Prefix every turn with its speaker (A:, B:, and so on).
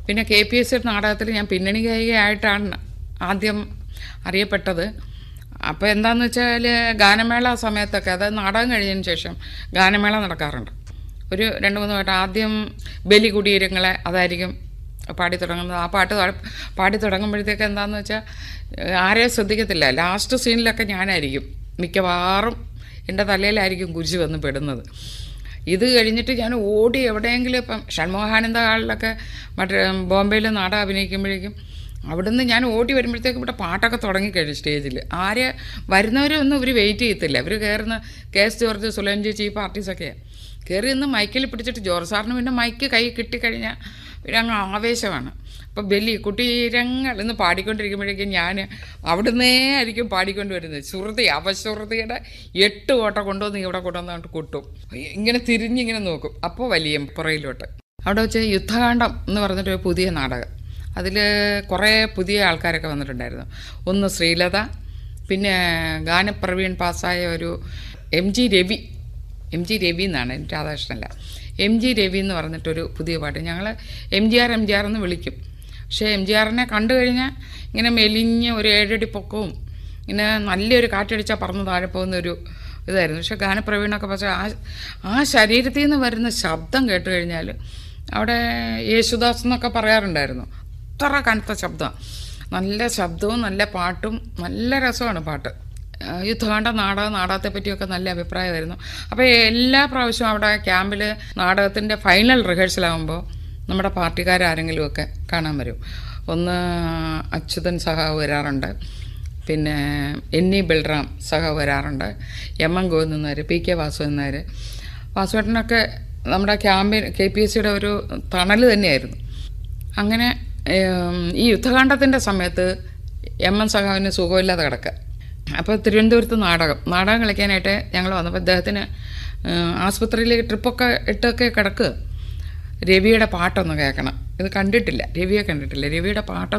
A: പിന്നെ K P S C നാടകത്തിൽ ഞാൻ പിന്നണി ഗായികയായിട്ടാണ് ആദ്യം അറിയപ്പെട്ടത് അപ്പോൾ എന്താണെന്ന് വെച്ചാൽ ഗാനമേള സമയത്തൊക്കെ അതായത് നാടകം കഴിഞ്ഞതിന് ശേഷം ഗാനമേള നടക്കാറുണ്ട് ഒരു രണ്ട് മൂന്ന് പാട്ട് ആദ്യം ബലി കുടീരങ്ങളെ അതായിരിക്കും പാടി തുടങ്ങുന്നത് ആ പാട്ട് ത- പാടി തുടങ്ങുമ്പോഴത്തേക്ക് എന്താണെന്ന് വെച്ചാൽ ആരെയും ശ്രദ്ധിക്കത്തില്ല ലാസ്റ്റ് സീനിലൊക്കെ ഞാനായിരിക്കും മിക്കവാറും എൻ്റെ തലയിലായിരിക്കും കുരിശ് വന്ന് പെടുന്നത് ഇത് കഴിഞ്ഞിട്ട് ഞാൻ ഓടി എവിടെയെങ്കിലും ഇപ്പം ഷൺമോഹാനന്ദ ഹാളിലൊക്കെ മറ്റേ ബോംബെയിൽ നാടകം അഭിനയിക്കുമ്പോഴേക്കും അവിടുന്ന് ഞാൻ ഓടി വരുമ്പോഴത്തേക്കും ഇവിടെ പാട്ടൊക്കെ തുടങ്ങിക്കഴിഞ്ഞു സ്റ്റേജിൽ ആര് വരുന്നവരൊന്നും ഇവർ വെയിറ്റ് ചെയ്യത്തില്ല ഇവർ കയറുന്ന കെ എസ് ജോർജ് സുലൻ ചേച്ചി ഈ പാർട്ടീസൊക്കെയാണ് കയറി നിന്ന് മൈക്കിൽ പിടിച്ചിട്ട് ജോർജ് സാറിന് പിന്നെ മൈക്ക് കൈ കിട്ടിക്കഴിഞ്ഞാൽ പിന്നെ അങ്ങ് ആവേശമാണ് അപ്പോൾ ബലി കുട്ടീരങ്ങൾ എന്ന് പാടിക്കൊണ്ടിരിക്കുമ്പോഴേക്കും ഞാൻ അവിടുന്നേ ആയിരിക്കും പാടിക്കൊണ്ട് വരുന്നത് ശ്രുതി അവശ്രുതിയുടെ എട്ട് ഓട്ട കൊണ്ടുവന്ന് ഇവിടെ കൊണ്ടുവന്നിട്ട് കൊട്ടും ഇങ്ങനെ തിരിഞ്ഞിങ്ങനെ നോക്കും അപ്പോൾ വലിയ പുറയിലോട്ട് അവിടെ വെച്ച് യുദ്ധകാന്ഡം എന്ന് പറഞ്ഞിട്ടൊരു പുതിയ നാടകം അതിൽ കുറേ പുതിയ ആൾക്കാരൊക്കെ വന്നിട്ടുണ്ടായിരുന്നു ഒന്ന് ശ്രീലത പിന്നെ ഗാനപ്രവീൺ പാസ്സായ ഒരു M G Ravi M G Ravi എന്നാണ് എനിക്ക് രാധാകൃഷ്ണനല്ല എം ജി രവി എന്ന് പറഞ്ഞിട്ടൊരു പുതിയ പാട്ട് ഞങ്ങൾ M G R M G R എന്ന് വിളിക്കും പക്ഷേ എം ജി ആറിനെ കണ്ടു കഴിഞ്ഞാൽ ഇങ്ങനെ മെലിഞ്ഞ ഒരു ഏഴടി പൊക്കവും ഇങ്ങനെ നല്ലൊരു കാറ്റടിച്ചാൽ പറന്ന് താഴെ പോകുന്ന ഒരു ഇതായിരുന്നു പക്ഷേ ഗാനപ്രവീണൊക്കെ പക്ഷേ ആ ആ ശരീരത്തിൽ നിന്ന് വരുന്ന ശബ്ദം കേട്ട് കഴിഞ്ഞാൽ അവിടെ യേശുദാസ് എന്നൊക്കെ പറയാറുണ്ടായിരുന്നു അത്ര കനത്ത ശബ്ദം നല്ല ശബ്ദവും നല്ല പാട്ടും നല്ല രസമാണ് പാട്ട് ആ, യുദ്ധകാണ്ട നാടകം നാടകത്തെ പറ്റിയൊക്കെ നല്ല അഭിപ്രായമായിരുന്നു അപ്പോൾ എല്ലാ പ്രാവശ്യവും അവിടെ ക്യാമ്പിൽ നാടകത്തിൻ്റെ ഫൈനൽ റിഹേഴ്സലാകുമ്പോൾ നമ്മുടെ പാർട്ടിക്കാരാരെങ്കിലുമൊക്കെ കാണാൻ വരും ഒന്ന് അച്യുതൻ സഹാവ് വരാറുണ്ട് പിന്നെ എൻ ഇ ബൽറാം സഹാവ് വരാറുണ്ട് എം എൻ ഗോവിന്ദനാർ പി കെ വാസു എന്നാർ വാസുവേട്ടനൊക്കെ നമ്മുടെ ക്യാമ്പിൽ കെ പി എസ് സിയുടെ ഒരു തണൽ തന്നെയായിരുന്നു അങ്ങനെ ഏം, ഈ യുദ്ധകാണ്ഡത്തിൻ്റെ സമയത്ത് എം എൻ സഖാവിന് സുഖമില്ലാതെ കിടക്കുക അപ്പോൾ തിരുവനന്തപുരത്ത് നാടകം നാടകം കളിക്കാനായിട്ട് ഞങ്ങൾ വന്നപ്പോൾ അദ്ദേഹത്തിന് ഏം, ആസ്പത്രിയിൽ ട്രിപ്പൊക്കെ ഇട്ടൊക്കെ കിടക്കുക രവിയുടെ പാട്ടൊന്ന് കേൾക്കണം ഇത് കണ്ടിട്ടില്ല രവിയെ കണ്ടിട്ടില്ല രവിയുടെ പാട്ട്